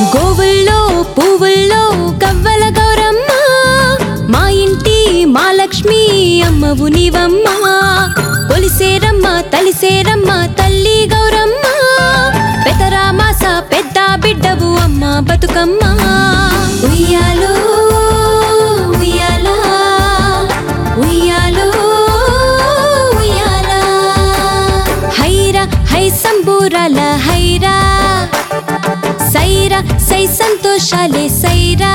గోవుల్లో పువ్వుల్లో కవ్వల గౌరమ్మ మా ఇంటి మా లక్ష్మి అమ్మవు నీవమ్మ కొలిసేరమ్మ తలిసేరమ్మ తల్లి గౌరమ్మ పెదరామాస పెద్ద బిడ్డవు అమ్మ బతుకమ్మ ఉయ్యాలో ఉయ్యాలా ఉయ్యాలో ఉయ్యాలా హైరా హై సంబూరాల హైరా సైరా సై సంతోషాలే సైరా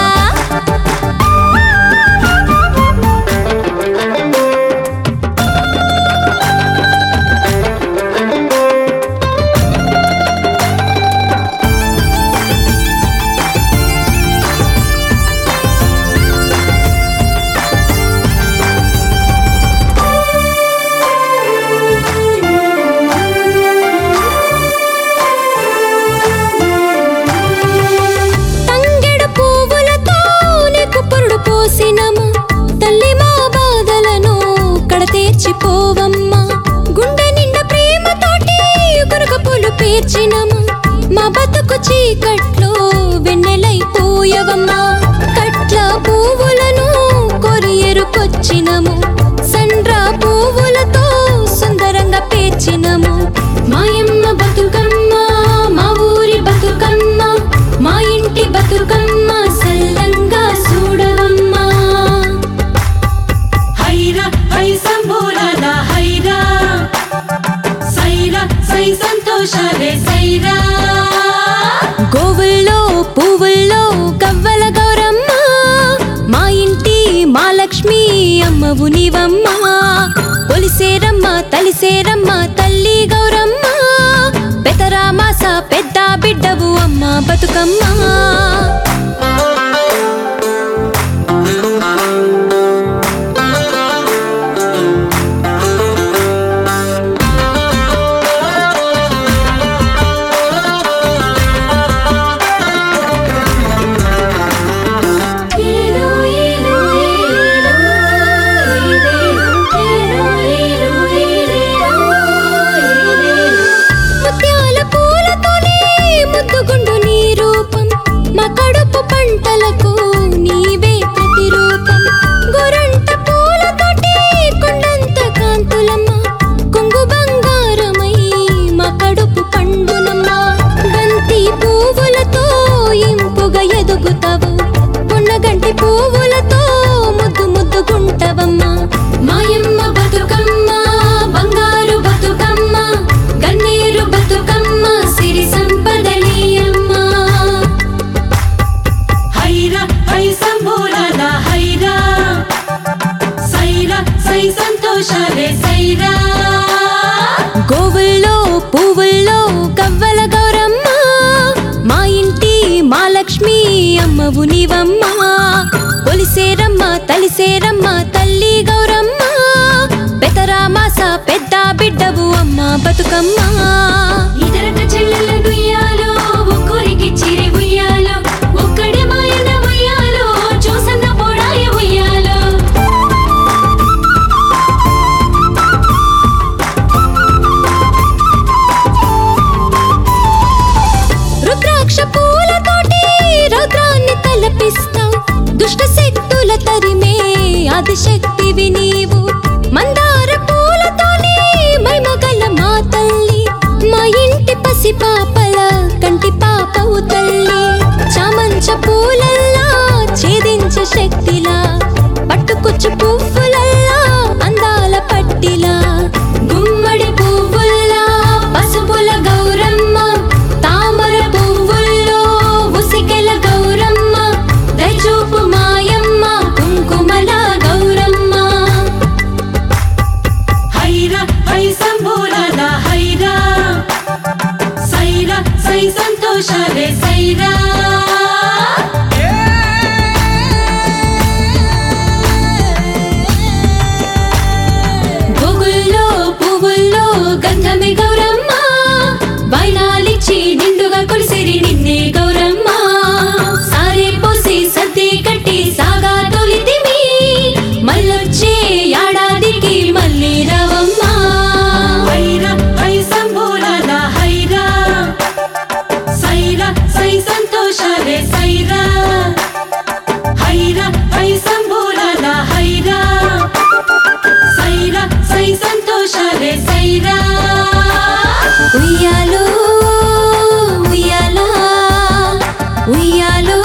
తంగెడు పువ్వులతో నీకు పురుడు పోసినము తల్లి మా బాధలను కడతీర్చిపోవమ్మా గుండె నిండా ప్రేమతోటి గురుగ పూలు పేర్చినము మా బతుకు చీకట్లో వెన్నెలైపోయవమ్మా కట్ల పువ్వులను కొరియరుకొచ్చినము సండ్ర పువ్వులతో సుందరంగా పేర్చినము మాయమ్మ బతుకమ్మ మా ఊరి బతుకమ్మ మా ఇంటి బతుకమ్మ సల్లంగా చూడవమ్మా హైరా హై సంబూరాల హైరా సైరా సై సంతోషాలే సైరా గోవుల్లో పువ్వుల్లో కవ్వల గౌరమ్మ మా ఇంటి మా లక్ష్మి అమ్మవు నీవమ్మ కొలిసేరమ్మ తలిసేరమ్మ తల్లి గౌరమ్మ పెదరామాస పెద్ద బిడ్డవు అమ్మ బతుకమ్మ ముత్యాల పూలతోనే ముద్దుగుండు నీ రూపం మా కడుపు పంటలకు నీవే ప్రతిరూపం గోరంట పూలతోటి కొండంత కాంతులమ్మ కొంగు బంగారమై మా కడుపు పండునమ్మ బంతి పువ్వులతో ఇంపుగా ఎదుగుతావు పొన్నగంటి పువ్వులతో ముద్దు ముద్దుగుంటవమ్మా మాయమ్మ బతుకమ్మ బంగారు బతుకమ్మ గన్నేరు బతుకమ్మ సిరి సంపదనీయమ్మ హైరా హై సంబూరాల హైరా సైరా సై సంతోషాలే సైరా గోవుల్లో పువ్వుల్లో కవ్వల గౌరమ్మ మా ఇంటి మా లక్ష్మి అమ్మవు నీవమ్మ కొలిసేరమ్మ తలిసేరమ్మ తల్లి గౌరమ్మ పెదరామాస పెద్ద బిడ్డవు అమ్మ బతుకమ్మ ఇతరక చెల్లెల గుయ్యాలో ఒక్కరికి చిరి ఉయ్యాలో ఒక్కడే మాయన ఉయ్యాలో చూసన్న పొడాయ ఉయ్యాలో రుద్రాక్ష పూలతోటి రౌద్రాన్ని తలపిస్తావు దుష్ట శక్తుల తరిమే ఆదిశక్తివి నీవు మందార పూలతోని మైమగల మా తల్లి మా ఇంటి పసి పాపల కంటి పాపవు తల్లి చామంచ పూలల్లా ఛేదించే శక్తిలా పట్టుకొచ్చు పువ్వులల్లా అందాల పట్టిలా గుమ్మడి పువ్వుల్లా పసుపుల గౌరమ్మ తామర పువ్వుల్లో ఉసికెల గౌరమ్మ దయచూపు మాయమ్మ కుంకుమల గౌరమ్మ హైరా హై సంబూరాల హైరా సైరా సై సంతోషాలే సైరా గోగుల్లో పువ్వుల్లో గంధమే గౌరమ్మ వైనాలిచ్చి నిండుగా కొలిసిరి నిన్నే గౌరమ్మ సారే పోసి సద్ది కట్టి సాగా తొలితిమి మళ్ళొచ్చే ఏడాదికి మళ్ళీ రవమ్మ హైరా హై సంబూరాల హైరా సైరా సై సంతోషాలే ఉయ్యాలో